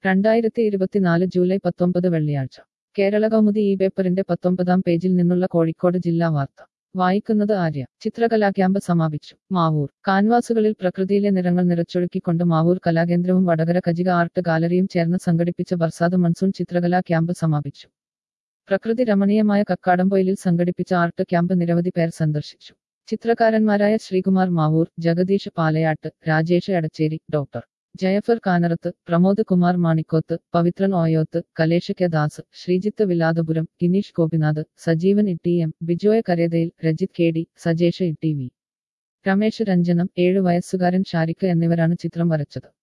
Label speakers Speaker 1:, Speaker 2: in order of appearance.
Speaker 1: രണ്ടായിരത്തി ഇരുപത്തിനാല് ജൂലൈ പത്തൊമ്പത് വെള്ളിയാഴ്ച കേരള കൗമുദി ഈ പേപ്പറിന്റെ പത്തൊമ്പതാം പേജിൽ നിന്നുള്ള കോഴിക്കോട് ജില്ലാ വാർത്ത വായിക്കുന്നത് ആര്യ ചിത്രകലാ ക്യാമ്പ് സമാപിച്ചു മാവൂർ കാൻവാസുകളിൽ പ്രകൃതിയിലെ നിറങ്ങൾ നിറച്ചൊഴുക്കിക്കൊണ്ട് മാവൂർ കലാകേന്ദ്രവും വടകര കജിക ആർട്ട് ഗാലറിയും ചേർന്ന് സംഘടിപ്പിച്ച ബർസാദ് മൺസൂൺ ചിത്രകലാ ക്യാമ്പ് സമാപിച്ചു പ്രകൃതി രമണീയമായ കക്കാടംപൊയിലിൽ സംഘടിപ്പിച്ച ആർട്ട് ക്യാമ്പ് നിരവധി പേർ സന്ദർശിച്ചു ചിത്രകാരന്മാരായ Sreekumar Mavoor Jagadeesh Palayat Rajesh Edacheri doctor Jayafar Kanarath Pramod Kumar Manikoth Pavithran Oyoth Kalesh K Das Sreejith Viladapuram Gineesh Gopinath Sajeevan Itti M Bijoya Karethayil Rajith K D Sajesh Itti V Ramesh Ranjanam ഏഴ് വയസ്സുകാരൻ ഷാരിക്ക് എന്നിവരാണ് ചിത്രം വരച്ചത്